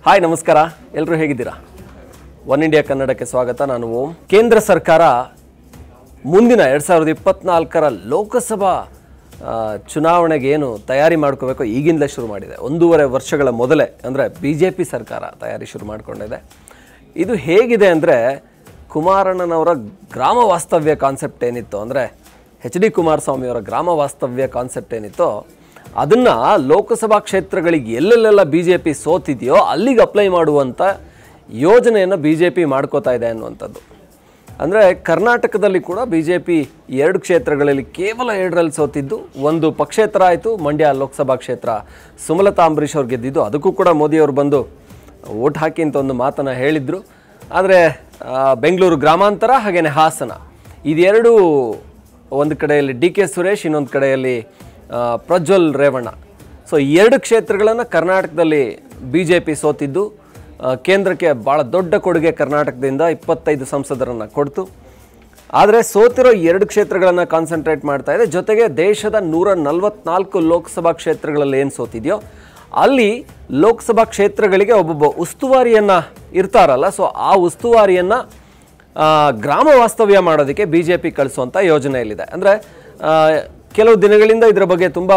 hi ನಮಸ್ಕಾರ ಎಲ್ಲರೂ ಹೇಗಿದ್ದೀರಾ ಒನ್ ಇಂಡಿಯಾ ಕನ್ನಡಕ್ಕೆ ಸ್ವಾಗತ ನಾನು ಓಂ ಕೇಂದ್ರ ಸರ್ಕಾರ ಮುಂದಿನ ಎರಡು ಸಾವಿರದ ಇಪ್ಪತ್ನಾಲ್ಕರ ಲೋಕಸಭಾ ಆ, ಚುನಾವಣೆಗೆ ಏನು ತಯಾರಿ ಮಾಡ್ಕೋಬೇಕು ಈಗಿಂದಲೇ ಶುರು ಮಾಡಿದೆ ಒಂದೂವರೆ ವರ್ಷಗಳ ಮೊದಲೇ ಅಂದರೆ ಬಿ ಜೆ ಪಿ ಸರ್ಕಾರ ತಯಾರಿ ಶುರು ಮಾಡಿಕೊಂಡಿದೆ ಇದು ಹೇಗಿದೆ ಅಂದರೆ ಕುಮಾರಣ್ಣನವರ ಗ್ರಾಮ ವಾಸ್ತವ್ಯ ಕಾನ್ಸೆಪ್ಟ್ ಏನಿತ್ತು ಅಂದರೆ ಎಚ್ ಡಿ ಕುಮಾರಸ್ವಾಮಿಯವರ ಗ್ರಾಮ ವಾಸ್ತವ್ಯ ಕಾನ್ಸೆಪ್ಟ್ ಏನಿತ್ತೋ ಅದನ್ನು ಲೋಕಸಭಾ ಕ್ಷೇತ್ರಗಳಿಗೆ ಎಲ್ಲೆಲ್ಲೆಲ್ಲ ಬಿ ಜೆ ಪಿ ಸೋತಿದೆಯೋ ಅಲ್ಲಿಗೆ ಅಪ್ಲೈ ಮಾಡುವಂಥ ಯೋಜನೆಯನ್ನು ಬಿ ಜೆ ಪಿ ಮಾಡ್ಕೋತಾ ಇದೆ ಅನ್ನುವಂಥದ್ದು ಅಂದರೆ ಕರ್ನಾಟಕದಲ್ಲಿ ಕೂಡ ಬಿ ಜೆ ಪಿ ಎರಡು ಕ್ಷೇತ್ರಗಳಲ್ಲಿ ಕೇವಲ ಎರಡರಲ್ಲಿ ಸೋತಿದ್ದು ಒಂದು ಪಕ್ಷೇತರ ಆಯಿತು ಮಂಡ್ಯ ಲೋಕಸಭಾ ಕ್ಷೇತ್ರ ಸುಮಲತಾ ಅಂಬರೀಷ್ ಅವ್ರು ಗೆದ್ದಿದ್ದು ಅದಕ್ಕೂ ಕೂಡ ಮೋದಿಯವರು ಬಂದು ಓಟ್ ಹಾಕಿ ಅಂತ ಒಂದು ಮಾತನ್ನು ಹೇಳಿದರು ಆದರೆ ಬೆಂಗಳೂರು ಗ್ರಾಮಾಂತರ ಹಾಗೆಯೇ ಹಾಸನ ಇದೆರಡು ಒಂದು ಕಡೆಯಲ್ಲಿ ಡಿ ಕೆ ಸುರೇಶ್ ಇನ್ನೊಂದು ಕಡೆಯಲ್ಲಿ ಆ, ಪ್ರಜ್ವಲ್ ರೇವಣ್ಣ ಸೊ ಈ ಎರಡು ಕ್ಷೇತ್ರಗಳನ್ನು ಕರ್ನಾಟಕದಲ್ಲಿ ಬಿ ಜೆ ಪಿ ಸೋತಿದ್ದು ಆ, ಕೇಂದ್ರಕ್ಕೆ ಭಾಳ ದೊಡ್ಡ ಕೊಡುಗೆ ಕರ್ನಾಟಕದಿಂದ ಇಪ್ಪತ್ತೈದು ಸಂಸದರನ್ನು ಕೊಡ್ತು ಆದರೆ ಸೋತಿರೋ ಎರಡು ಕ್ಷೇತ್ರಗಳನ್ನು ಕಾನ್ಸಂಟ್ರೇಟ್ ಮಾಡ್ತಾ ಇದೆ ಜೊತೆಗೆ ದೇಶದ ನೂರ ನಲವತ್ನಾಲ್ಕು ಲೋಕಸಭಾ ಕ್ಷೇತ್ರಗಳಲ್ಲಿ ಏನು ಸೋತಿದೆಯೋ ಅಲ್ಲಿ ಲೋಕಸಭಾ ಕ್ಷೇತ್ರಗಳಿಗೆ ಒಬ್ಬೊಬ್ಬ ಉಸ್ತುವಾರಿಯನ್ನು ಇರ್ತಾರಲ್ಲ ಸೊ ಆ ಉಸ್ತುವಾರಿಯನ್ನು ಆ, ಗ್ರಾಮ ವಾಸ್ತವ್ಯ ಮಾಡೋದಕ್ಕೆ ಬಿ ಜೆ ಪಿ ಕಳಿಸುವಂಥ ಯೋಜನೆಯಲ್ಲಿದೆ ಅಂದರೆ ಕೆಲವು ದಿನಗಳಿಂದ ಇದರ ಬಗ್ಗೆ ತುಂಬ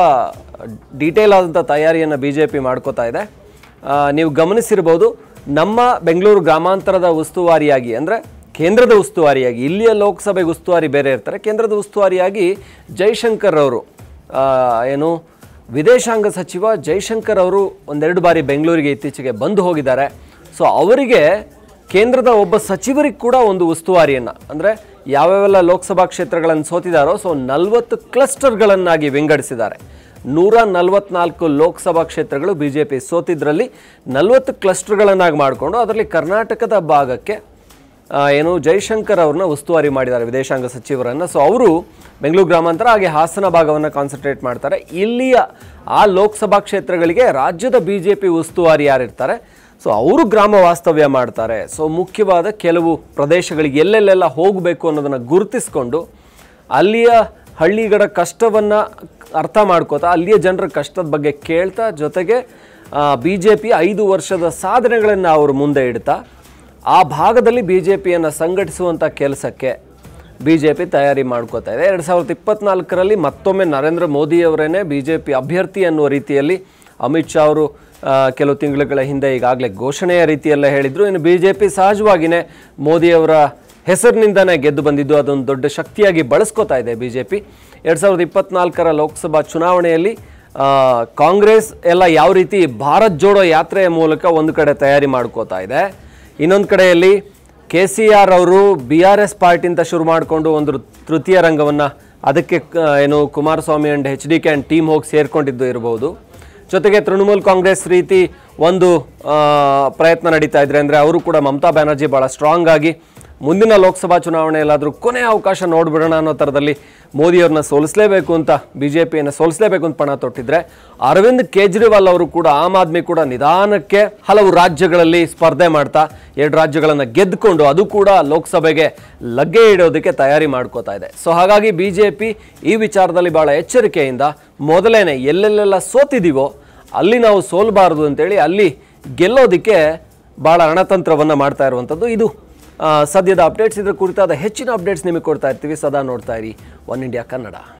ಡೀಟೇಲ್ ಆದಂಥ ತಯಾರಿಯನ್ನು ಬಿ ಜೆ ಪಿ ಮಾಡ್ಕೋತಾ ಇದೆ ಆ, ನೀವು ಗಮನಿಸಿರ್ಬೋದು ನಮ್ಮ ಬೆಂಗಳೂರು ಗ್ರಾಮಾಂತರದ ಉಸ್ತುವಾರಿಯಾಗಿ ಅಂದರೆ ಕೇಂದ್ರದ ಉಸ್ತುವಾರಿಯಾಗಿ ಇಲ್ಲಿಯ ಲೋಕಸಭೆಗೆ ಉಸ್ತುವಾರಿ ಬೇರೆ ಇರ್ತಾರೆ ಕೇಂದ್ರದ ಉಸ್ತುವಾರಿಯಾಗಿ ಜೈಶಂಕರ್ ಅವರು ಆ, ಏನು ವಿದೇಶಾಂಗ ಸಚಿವ ಜೈಶಂಕರ್ ಅವರು ಒಂದೆರಡು ಬಾರಿ ಬೆಂಗಳೂರಿಗೆ ಇತ್ತೀಚೆಗೆ ಬಂದು ಹೋಗಿದ್ದಾರೆ ಸೊ ಅವರಿಗೆ ಕೇಂದ್ರದ ಒಬ್ಬ ಸಚಿವರಿಗೆ ಕೂಡ ಒಂದು ಉಸ್ತುವಾರಿಯನ್ನು ಅಂದರೆ ಯಾವ್ಯಾವೆಲ್ಲ ಲೋಕಸಭಾ ಕ್ಷೇತ್ರಗಳನ್ನು ಸೋತಿದಾರೋ ಸೊ ನಲವತ್ತು ಕ್ಲಸ್ಟರ್ಗಳನ್ನಾಗಿ ವಿಂಗಡಿಸಿದ್ದಾರೆ ನೂರ ನಲವತ್ನಾಲ್ಕು ಲೋಕಸಭಾ ಕ್ಷೇತ್ರಗಳು ಬಿ ಜೆ ಪಿ ಸೋತಿದ್ರಲ್ಲಿ ನಲವತ್ತು ಕ್ಲಸ್ಟರ್ಗಳನ್ನಾಗಿ ಮಾಡಿಕೊಂಡು ಅದರಲ್ಲಿ ಕರ್ನಾಟಕದ ಭಾಗಕ್ಕೆ ಆ, ಏನು ಜೈಶಂಕರ್ ಅವ್ರನ್ನ ಉಸ್ತುವಾರಿ ಮಾಡಿದ್ದಾರೆ ವಿದೇಶಾಂಗ ಸಚಿವರನ್ನು ಸೊ ಅವರು ಬೆಂಗಳೂರು ಗ್ರಾಮಾಂತರ ಹಾಗೆ ಹಾಸನ ಭಾಗವನ್ನು ಕಾನ್ಸಂಟ್ರೇಟ್ ಮಾಡ್ತಾರೆ ಇಲ್ಲಿಯ ಆ ಲೋಕಸಭಾ ಕ್ಷೇತ್ರಗಳಿಗೆ ರಾಜ್ಯದ ಬಿ ಜೆ ಪಿ ಉಸ್ತುವಾರಿ ಯಾರಿರ್ತಾರೆ ಸೊ ಅವರು ಗ್ರಾಮ ವಾಸ್ತವ್ಯ ಮಾಡ್ತಾರೆ ಸೊ ಮುಖ್ಯವಾದ ಕೆಲವು ಪ್ರದೇಶಗಳಿಗೆ ಎಲ್ಲೆಲ್ಲೆಲ್ಲ ಹೋಗಬೇಕು ಅನ್ನೋದನ್ನು ಗುರುತಿಸ್ಕೊಂಡು ಅಲ್ಲಿಯ ಹಳ್ಳಿಗಳ ಕಷ್ಟವನ್ನು ಅರ್ಥ ಮಾಡ್ಕೋತಾ ಅಲ್ಲಿಯ ಜನರ ಕಷ್ಟದ ಬಗ್ಗೆ ಕೇಳ್ತಾ ಜೊತೆಗೆ ಬಿ ಜೆ ಪಿ ಐದು ವರ್ಷದ ಸಾಧನೆಗಳನ್ನು ಅವರು ಮುಂದೆ ಇಡ್ತಾ ಆ ಭಾಗದಲ್ಲಿ ಬಿ ಜೆ ಪಿಯನ್ನು ಸಂಘಟಿಸುವಂಥ ಕೆಲಸಕ್ಕೆ ಬಿ ಜೆ ಪಿ ತಯಾರಿ ಮಾಡ್ಕೋತಾ ಇದೆ ಎರಡು ಸಾವಿರದ ಇಪ್ಪತ್ನಾಲ್ಕರಲ್ಲಿ ಮತ್ತೊಮ್ಮೆ ನರೇಂದ್ರ ಮೋದಿಯವರೇ ಬಿ ಜೆ ಪಿ ಅಭ್ಯರ್ಥಿ ಅನ್ನುವ ರೀತಿಯಲ್ಲಿ ಅಮಿತ್ ಶಾ ಅವರು ಆ, ಕೆಲವು ತಿಂಗಳುಗಳ ಹಿಂದೆ ಈಗಾಗಲೇ ಘೋಷಣೆಯ ರೀತಿಯಲ್ಲೇ ಹೇಳಿದರು ಇನ್ನು ಬಿ ಜೆ ಪಿ ಸಹಜವಾಗಿಯೇ ಮೋದಿಯವರ ಹೆಸರಿನಿಂದನೇ ಗೆದ್ದು ಬಂದಿದ್ದು ಅದೊಂದು ದೊಡ್ಡ ಶಕ್ತಿಯಾಗಿ ಬಳಸ್ಕೋತಾ ಇದೆ ಬಿ ಜೆ ಪಿ ಎರಡು ಸಾವಿರದ ಇಪ್ಪತ್ನಾಲ್ಕರ ಲೋಕಸಭಾ ಚುನಾವಣೆಯಲ್ಲಿ ಆ, ಕಾಂಗ್ರೆಸ್ ಎಲ್ಲ ಯಾವ ರೀತಿ ಭಾರತ್ ಜೋಡೋ ಯಾತ್ರೆಯ ಮೂಲಕ ಒಂದು ಕಡೆ ತಯಾರಿ ಮಾಡ್ಕೋತಾ ಇದೆ ಇನ್ನೊಂದು ಕಡೆಯಲ್ಲಿ ಕೆ ಸಿ ಆರ್ ಅವರು ಬಿ ಆರ್ ಎಸ್ ಪಾರ್ಟಿಂದ ಶುರು ಮಾಡಿಕೊಂಡು ಒಂದು ತೃತೀಯ ರಂಗವನ್ನು ಅದಕ್ಕೆ ಕ- ಏನು Kumaraswamy and H D K and team ಹೋಗಿ ಸೇರ್ಕೊಂಡಿದ್ದು ಇರಬಹುದು ಜೊತೆಗೆ ತೃಣಮೂಲ್ ಕಾಂಗ್ರೆಸ್ ರೀತಿ ಒಂದು ಆ, ಪ್ರಯತ್ನ ನಡೀತಾ ಇದ್ರೆ ಅಂದರೆ ಅವರು ಕೂಡ ಮಮತಾ ಬ್ಯಾನರ್ಜಿ ಭಾಳ ಸ್ಟ್ರಾಂಗ್ ಆಗಿ ಮುಂದಿನ ಲೋಕಸಭಾ ಚುನಾವಣೆಯಲ್ಲಾದರೂ ಕೊನೆಯ ಅವಕಾಶ ನೋಡ್ಬಿಡೋಣ ಅನ್ನೋ ಥರದಲ್ಲಿ ಮೋದಿಯವ್ರನ್ನ ಸೋಲಿಸಲೇಬೇಕು ಅಂತ ಬಿ ಜೆ ಪಿಯನ್ನು ಸೋಲಿಸಲೇಬೇಕು ಅಂತ ಪಣ ತೊಟ್ಟಿದ್ರೆ ಅರವಿಂದ್ ಕೇಜ್ರಿವಾಲ್ ಅವರು ಕೂಡ ಆಮ್ ಆದ್ಮಿ ಕೂಡ ನಿಧಾನಕ್ಕೆ ಹಲವು ರಾಜ್ಯಗಳಲ್ಲಿ ಸ್ಪರ್ಧೆ ಮಾಡ್ತಾ ಎರಡು ರಾಜ್ಯಗಳನ್ನು ಗೆದ್ದುಕೊಂಡು ಅದು ಕೂಡ ಲೋಕಸಭೆಗೆ ಲಗ್ಗೆ ಇಡೋದಕ್ಕೆ ತಯಾರಿ ಮಾಡ್ಕೋತಾ ಇದೆ ಸೊ ಹಾಗಾಗಿ ಬಿ ಜೆ ಪಿ ಈ ವಿಚಾರದಲ್ಲಿ ಭಾಳ ಎಚ್ಚರಿಕೆಯಿಂದ ಮೊದಲೇನೆ ಎಲ್ಲೆಲ್ಲೆಲ್ಲ ಸೋತಿದ್ದೀವೋ ಅಲ್ಲಿ ನಾವು ಸೋಲ್ಬಾರ್ದು ಅಂತೇಳಿ ಅಲ್ಲಿ ಗೆಲ್ಲೋದಕ್ಕೆ ಭಾಳ ರಣತಂತ್ರವನ್ನು ಮಾಡ್ತಾ ಇರುವಂಥದ್ದು ಇದು ಆ, ಸದ್ಯದ ಅಪ್ಡೇಟ್ಸ್ ಇದ್ರ ಕುರಿತಾದ ಹೆಚ್ಚಿನ ಅಪ್ಡೇಟ್ಸ್ ನಿಮಗೆ ಕೊಡ್ತಾ ಇರ್ತೀವಿ ಸದಾ ನೋಡ್ತಾ ಇರಿ ಒನ್ ಇಂಡಿಯಾ ಕನ್ನಡ